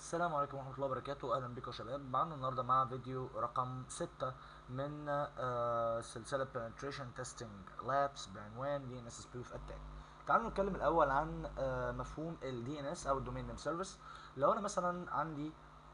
السلام عليكم ورحمة الله وبركاته أهلا بكم يا شباب معانا النهاردة مع فيديو رقم 6 من آه، سلسلة Penetration Testing Labs بعنوان DNS Spoof Attack تعالوا نتكلم الأول عن آه، مفهوم ال DNS أو Domain Name Service لو أنا مثلا عندي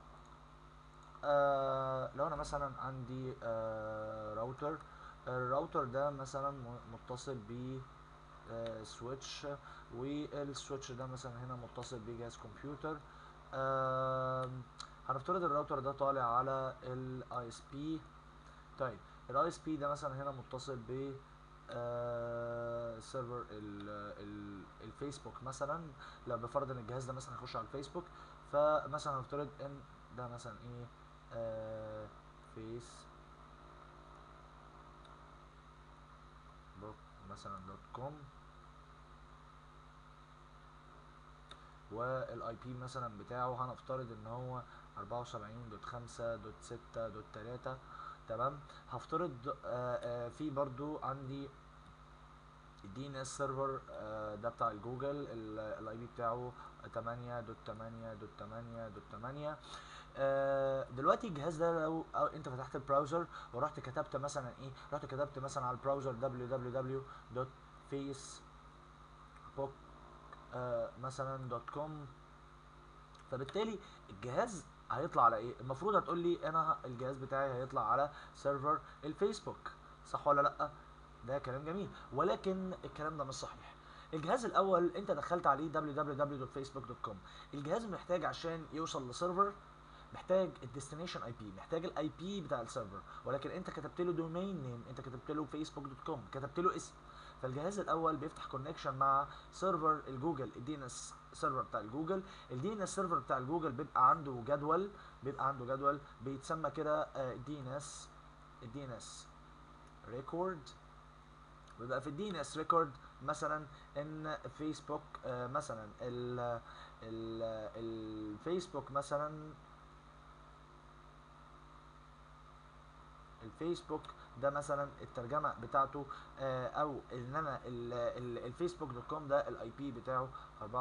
آه، لو أنا مثلا عندي آه، راوتر الراوتر ده مثلا م- متصل ب سويتش والسويتش ده مثلا هنا متصل بجهاز كمبيوتر آم، هنفترض الراوتر ده طالع على الاي اس بي طيب الاي اس بي ده مثلا هنا متصل ب آه، سيرفر ال- ال- الفيسبوك مثلا لو بفرض ان الجهاز ده مثلا هيخش على الفيسبوك فمثلا هنفترض ان ده مثلا ايه آه فيس بوك مثلا دوت كوم والاي بي مثلا بتاعه هنفترض ان هو 74.5.6.3 تمام هفترض آه آه في برضو عندي الدي ان اس سيرفر ده بتاع الجوجل الاي بي بتاعه 8.8.8.8.8 آه، دلوقتي الجهاز ده لو أو انت فتحت البراوزر ورحت كتبت مثلا ايه رحت كتبت مثلا على البراوزر www.facebook آه، مثلا دوت كوم فبالتالي الجهاز هيطلع على ايه المفروض هتقول لي انا ه- الجهاز بتاعي هيطلع على سيرفر الفيسبوك صح ولا لا ده كلام جميل ولكن الكلام ده مش صحيح الجهاز الاول انت دخلت عليه www.facebook.com الجهاز محتاج عشان يوصل لسيرفر محتاج الديستنيشن اي بي محتاج الاي بي بتاع السيرفر ولكن انت كتبت له دومين نيم انت كتبت له فيسبوك دوت كوم كتبت له اسم فالجهاز الاول بيفتح كونكشن مع سيرفر الجوجل الدي ان اس سيرفر بتاع الجوجل الدي ان اس سيرفر بتاع الجوجل بيبقى عنده جدول بيبقى عنده جدول بيتسمى كده دي ان اس الدي ان اس ريكورد ويبقى في الدي ان اس ريكورد مثلا ان فيسبوك آه، مثلا ال ال الفيسبوك مثلا الفيسبوك ده مثلا الترجمه بتاعته آه، او ان انا ال- ال- الفيسبوك دوت كوم ده الاي بي بتاعه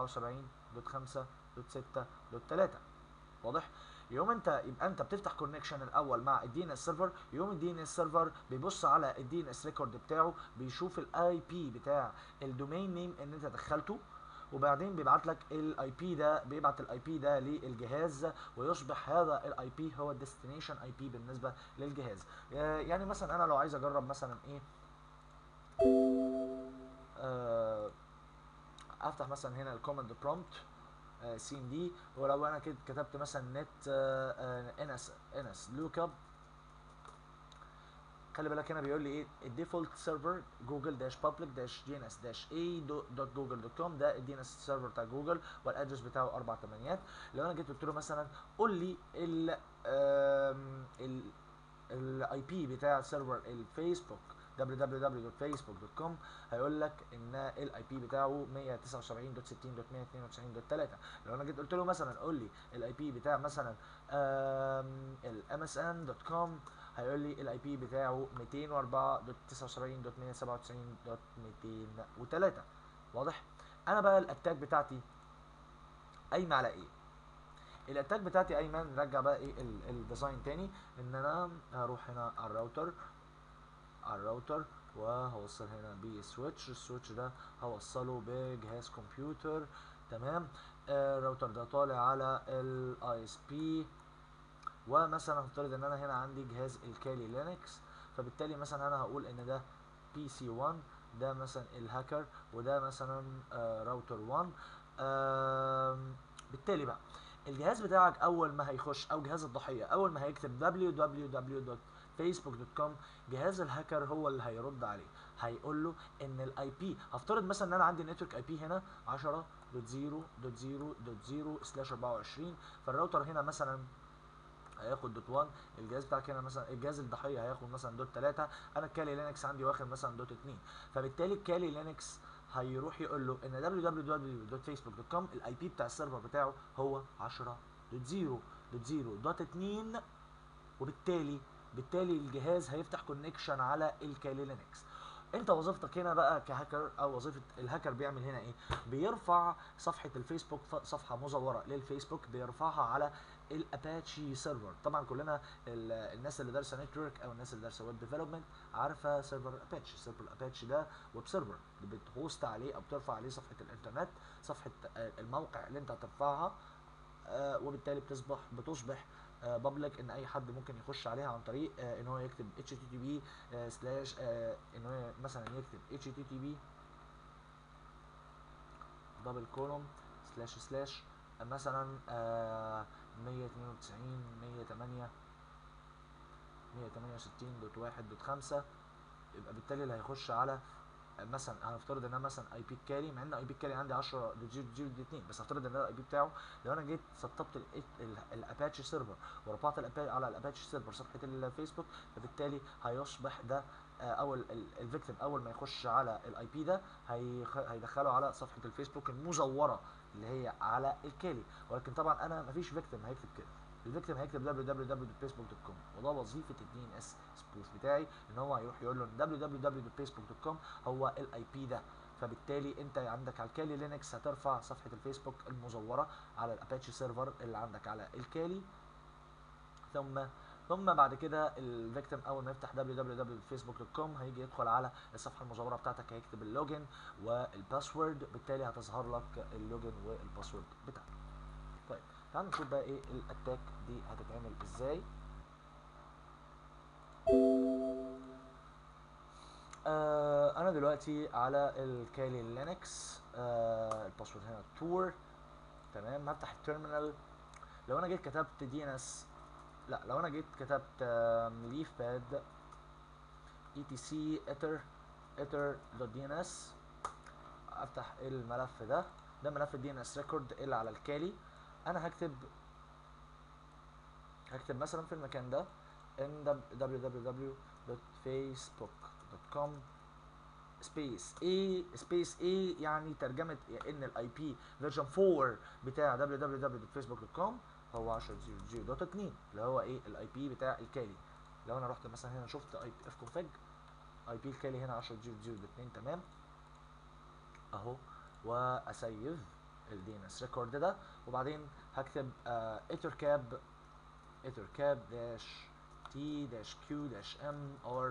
74.5.6.3 واضح يوم انت يبقى انت بتفتح كونكشن الاول مع الدي ان اس سيرفر يوم الدي ان اس سيرفر بيبص على الدي ان اس ريكورد بتاعه بيشوف الاي بي بتاع الدومين نيم ان انت دخلته وبعدين بيبعت لك الاي بي ده بيبعت الاي بي ده للجهاز ويصبح هذا الاي بي هو الديستنيشن اي بي بالنسبه للجهاز آه، يعني مثلا انا لو عايز اجرب مثلا ايه آه، افتح مثلا هنا الكوماند برومبت سي ام دي ولو انا كده كتبت مثلا نت ان اس ان اس لوك اب خلي بالك هنا بيقول لي ايه الديفولت سيرفر جوجل داش بابليك داش جي ان اس داش اي دوت جوجل دوت كوم ده الدي ان اس سيرفر بتاع جوجل والادرس بتاعه اربع تمانيات لو انا جيت قلت له مثلا قول لي ال آم، ال الاي بي بتاع سيرفر الفيسبوك www.facebook.com هيقول لك ان الاي بي بتاعه 179.60.192.3 لو انا جيت قلت له مثلا قول لي الاي بي بتاع مثلا الام اس ان دوت كوم هيقول لي الاي بي بتاعه 204.79.197.203 واضح انا بقى الاتاك بتاعتي قايمه على ايه الاتاك بتاعتي ايمن نرجع بقى ايه ال- الديزاين تاني ان انا هروح هنا على الراوتر على الراوتر وهوصل هنا بالسويتش السويتش ده هوصله بجهاز كمبيوتر تمام آه، الراوتر ده طالع على الاي اس بي ومثلا هفترض ان انا هنا عندي جهاز الكالي لينكس فبالتالي مثلا انا هقول ان ده بي سي 1 ده مثلا الهاكر وده مثلا آه، راوتر 1 آم، بالتالي بقى الجهاز بتاعك اول ما هيخش او جهاز الضحيه اول ما هيكتب www.facebook.com جهاز الهاكر هو اللي هيرد عليه هيقول له ان الاي بي هفترض مثلا ان انا عندي نتورك اي بي هنا 10.0.0.0/24 فالراوتر هنا مثلا هياخد دوت 1 الجهاز بتاعك هنا مثلا الجهاز الضحيه هياخد مثلا دوت 3 انا الكالي لينكس عندي واخد مثلا دوت 2 فبالتالي الكالي لينكس هيروح يقول له ان www.facebook.com الاي بي بتاع السيرفر بتاعه هو 10.0.0.2 وبالتالي بالتالي الجهاز هيفتح كونكشن على الكالي لينكس انت وظيفتك هنا بقى كهاكر او وظيفه الهاكر بيعمل هنا ايه بيرفع صفحه الفيسبوك ف- صفحه مزوره للفيسبوك بيرفعها على الاباتشي سيرفر طبعا كلنا ال- الناس اللي دارسه نتورك او الناس اللي دارسه ويب ديفلوبمنت عارفه سيرفر اباتشي سيرفر اباتشي ده ويب سيرفر اللي بتهوست عليه او بترفع عليه صفحه الانترنت صفحه آه، الموقع اللي انت هترفعها آه، وبالتالي بتصبح بتصبح بابليك ان اي حد ممكن يخش عليها عن طريق آه، ان هو يكتب http سلاش ان هو مثلا يكتب http دبل كولوم سلاش سلاش مثلا آه، 192 108 168 دوت واحد دوت خمسة يبقى بالتالي اللي هيخش على مثلا هنفترض ان انا مثلا اي بي كاري مع ان اي بي كاري عندي 10 0 0 2 بس هفترض ان الاي بي بتاعه لو انا جيت سطبت الاباتشي سيرفر ورفعت الأبا- على الاباتشي سيرفر صفحه الفيسبوك فبالتالي هيصبح ده آه، اول الفيكتيم اول ما يخش على الاي بي ده هيخ- هيدخله على صفحه الفيسبوك المزوره اللي هي على الكالي ولكن طبعا انا مفيش فيكتيم هيكتب كده الفيكتيم هيكتب www.facebook.com وده وظيفه الدي ان اس سبوف بتاعي ان هو هيروح يقول له www.facebook.com هو الاي بي ده فبالتالي انت عندك على الكالي لينكس هترفع صفحه الفيسبوك المزوره على الاباتشي سيرفر اللي عندك على الكالي ثم ثم بعد كده الفيكتيم اول ما يفتح www.facebook.com هيجي يدخل على الصفحه المزوره بتاعتك هيكتب اللوجن والباسورد بالتالي هتظهر لك اللوجن والباسورد بتاعتك طيب تعال نشوف بقى ايه الاتاك دي هتتعمل ازاي آه انا دلوقتي على الكالي لينكس آه الباسورد هنا تور تمام هفتح التيرمينال لو انا جيت كتبت دي ان اس لا لو انا جيت كتبت ليف باد اي تي سي اتر اتر دوت دي ان اس افتح الملف ده ده ملف الدي ان اس ريكورد اللي على الكالي انا هكتب هكتب مثلا في المكان ده ان www.facebook.com سبيس اي سبيس اي يعني ترجمه ان الاي بي فيرجن 4 بتاع www.facebook.com هو 10.0.0.2 اللي هو ايه الاي بي بتاع الكالي لو انا رحت مثلا هنا شفت اي بي اف كونفج اي بي الكالي هنا 10.0.0.2 تمام اهو واسيف الدي ان اس ريكورد ده وبعدين هكتب اتركاب اتركاب داش تي داش كيو داش ام ار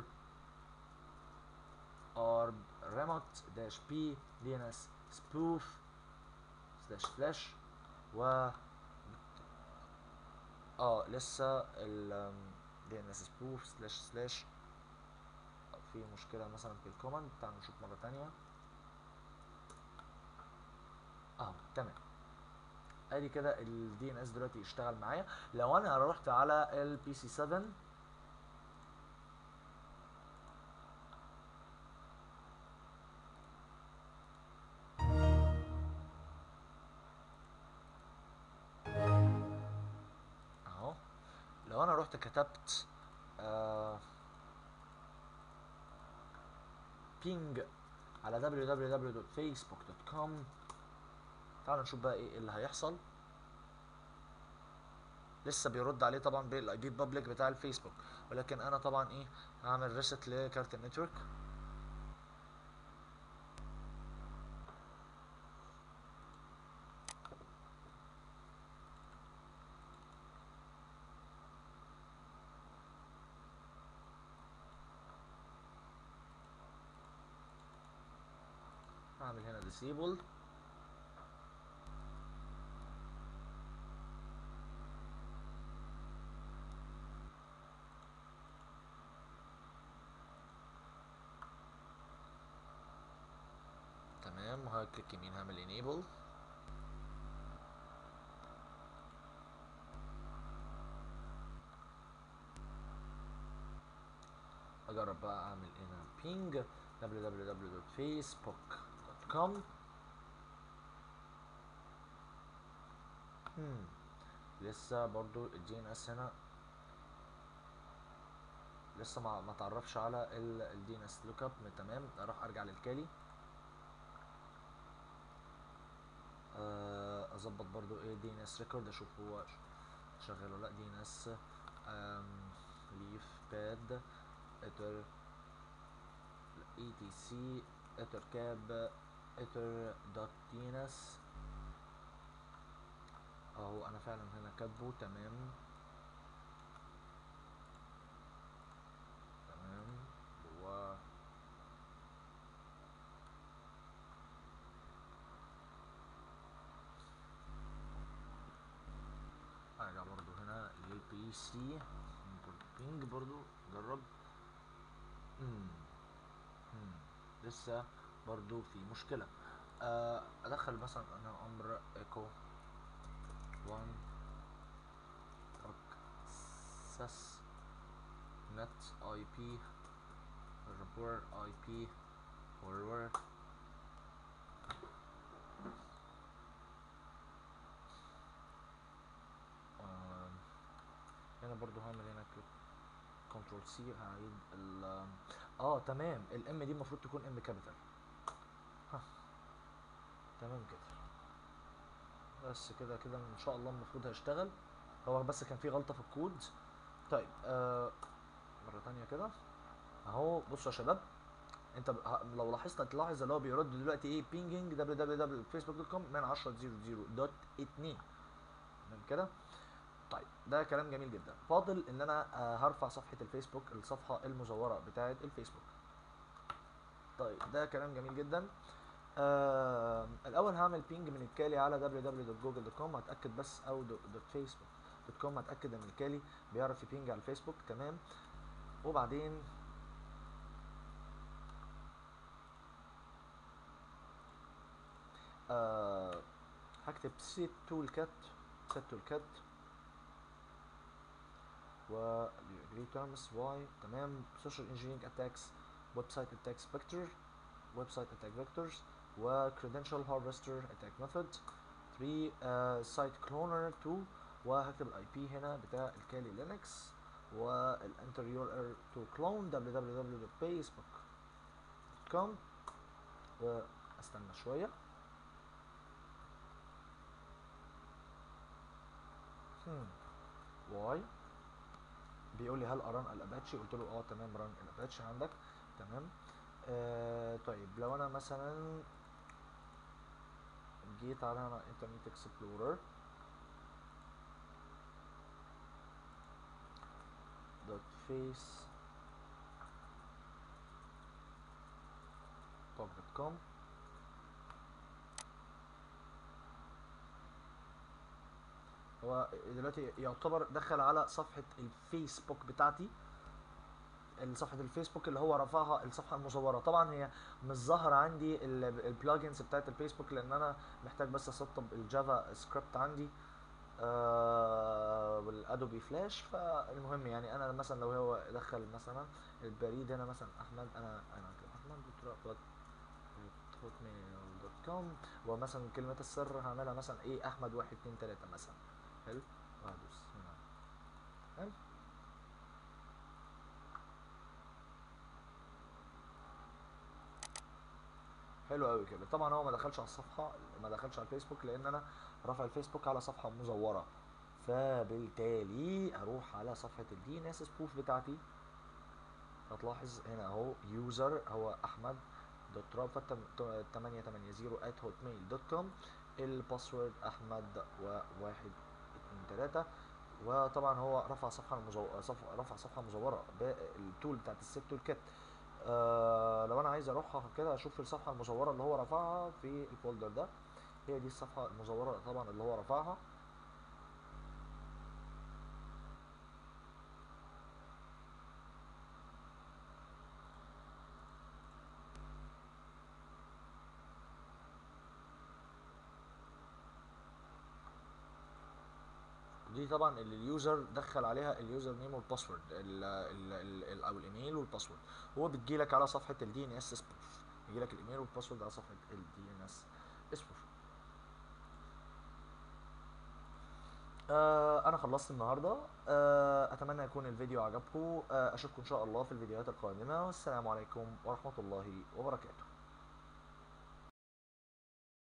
ار ريموت داش بي دي ان اس سبوف سلاش فلاش و اه لسه ال دي ان اس سبوف سلاش سلاش في مشكلة مثلا في الكوماند تعال نشوف مرة تانية اهو تمام ادي كده الدي ان اس دلوقتي يشتغل معايا لو انا رحت على البي سي 7 اهو لو انا رحت كتبت آه بينج على www.facebook.com تعالوا نشوف بقى ايه اللي هيحصل لسه بيرد عليه طبعا بالاي بي بابليك بتاع الفيسبوك ولكن انا طبعا ايه هعمل ريست لكارت النتورك هعمل هنا disable تمام وهكليك يمين هعمل enable اجرب بقى اعمل هنا ping www.facebook.com hmm. لسه برضو الدي ان اس هنا لسه ما ما تعرفش على الدي ان اس لوك اب تمام اروح ارجع للكالي آه، اظبط برضو ايه دي ان اس ريكورد اشوف هو شغال ولا لا دي ان اس ليف باد اتر etc ethercab ether dot dns اهو انا فعلا هنا كاتبه تمام تمام و ارجع برضو هنا للبي سي بينج برضو جرب مم. مم. لسه برضو في مشكلة آه، ادخل مثلا انا امر ايكو 1 access net IP report IP forward آم، هنا برضو هعمل هنا كنترول سي هعيد ال اه تمام الام دي المفروض تكون ام كابيتال تمام كده بس كده كده ان شاء الله المفروض هيشتغل هو بس كان في غلطة في الكود طيب آه مرة تانية كده اهو بصوا يا شباب انت ب- ه- لو لاحظت هتلاحظ اللي هو بيرد دلوقتي ايه بينجينج www.facebook.com من 10 دوت 2 تمام كده طيب ده كلام جميل جدا فاضل ان انا آه، هرفع صفحة الفيسبوك الصفحة المزورة بتاعة الفيسبوك طيب ده كلام جميل جدا آه الاول هعمل بينج من الكالي على www.google.com هتاكد بس او .facebook.com هتاكد ان الكالي بيعرف يبينج على الفيسبوك تمام وبعدين آه هكتب سيت تول كات سيت تول كات و agree terms y تمام social engineering attacks website attack vector website attack vectors و credential harvester attack method 3 uh, site cloner 2 وهكتب الاي بي هنا بتاع الكالي لينكس والانتر يو ار تو كلون www.facebook.com واستنى شويه هم واي بيقول لي هل اران الاباتشي قلت له اه تمام ران الاباتشي عندك تمام آه طيب لو انا مثلا جيت على انا انترنت اكسبلورر دوت فيس توك دوت كوم هو دلوقتي يعتبر دخل على صفحة الفيسبوك بتاعتي صفحة الفيسبوك اللي هو رفعها الصفحة المزورة طبعا هي مش ظاهرة عندي البلاجنز بتاعت الفيسبوك لان انا محتاج بس اسطب الجافا سكريبت عندي آه والادوبي فلاش فالمهم يعني انا مثلا لو هو دخل مثلا البريد هنا مثلا احمد انا انا احمد hotmail دوت كوم ومثلا كلمة السر هعملها مثلا ايه احمد واحد اتنين تلاتة مثلا حلو وهدوس هنا حلو حلو قوي كده طبعا هو ما دخلش على الصفحه ما دخلش على الفيسبوك لان انا رافع الفيسبوك على صفحه مزوره فبالتالي اروح على صفحه الدي ان اس سبوف بتاعتي هتلاحظ هنا اهو يوزر هو احمد دوت رافا 880 at hotmail دوت كوم الباسورد احمد وواحد اتنين تلاته وطبعا هو رفع صفحه مزو... صفحه رفع صفحه مزوره بالتول بتاعت السيت تول كات آه لو انا عايز اروح كده اشوف الصفحه المزوره اللي هو رفعها في الفولدر ده هي دي الصفحه المزوره طبعا اللي هو رفعها دي طبعا اللي اليوزر دخل عليها اليوزر نيم والباسورد ال ال ال او الايميل والباسورد هو بتجي لك على صفحه الدي ان اس سبوف يجي لك الايميل والباسورد على صفحه الدي ان اس سبوف آه انا خلصت النهارده آه اتمنى يكون الفيديو عجبكم آه اشوفكم ان شاء الله في الفيديوهات القادمه والسلام عليكم ورحمه الله وبركاته